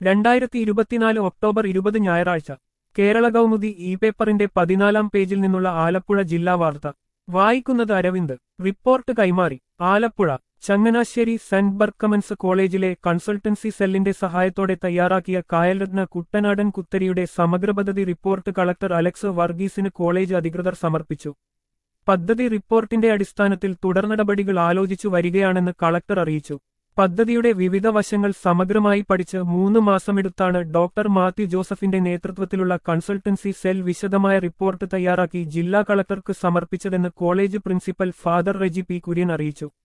രണ്ടായിരത്തി ഇരുപത്തിനാല് ഒക്ടോബർ ഇരുപത് ഞായറാഴ്ച കേരള കൗമുദി ഇ പേപ്പറിന്റെ പതിനാലാം പേജിൽ നിന്നുള്ള ആലപ്പുഴ ജില്ലാ വാർത്ത വായിക്കുന്നത് അരവിന്ദ് റിപ്പോർട്ട് കൈമാറി ആലപ്പുഴ ചങ്ങനാശ്ശേരി സെന്റ് ബർക്കമൻസ് കോളേജിലെ കൺസൾട്ടൻസി സെല്ലിന്റെ സഹായത്തോടെ തയ്യാറാക്കിയ കായൽരത്ന കുട്ടനാടൻ കുത്തരിയുടെ സമഗ്ര പദ്ധതി റിപ്പോർട്ട് കളക്ടർ അലക്സ് വർഗീസിന് കോളേജ് അധികൃതർ സമർപ്പിച്ചു പദ്ധതി റിപ്പോർട്ടിന്റെ അടിസ്ഥാനത്തിൽ തുടർ നടപടികൾ ആലോചിച്ചു വരികയാണെന്ന് കളക്ടർ അറിയിച്ചു പദ്ധതിയുടെ വിവിധ വശങ്ങൾ സമഗ്രമായി പഠിച്ച് മൂന്ന് മാസമെടുത്താണ് ഡോക്ടർ മാത്യു ജോസഫിന്റെ നേതൃത്വത്തിലുള്ള കൺസൾട്ടൻസി സെൽ വിശദമായ റിപ്പോർട്ട് തയ്യാറാക്കി ജില്ലാ കളക്ടർക്ക് സമർപ്പിച്ചതെന്ന് college principal father Reji P Kurian അറിയിച്ചു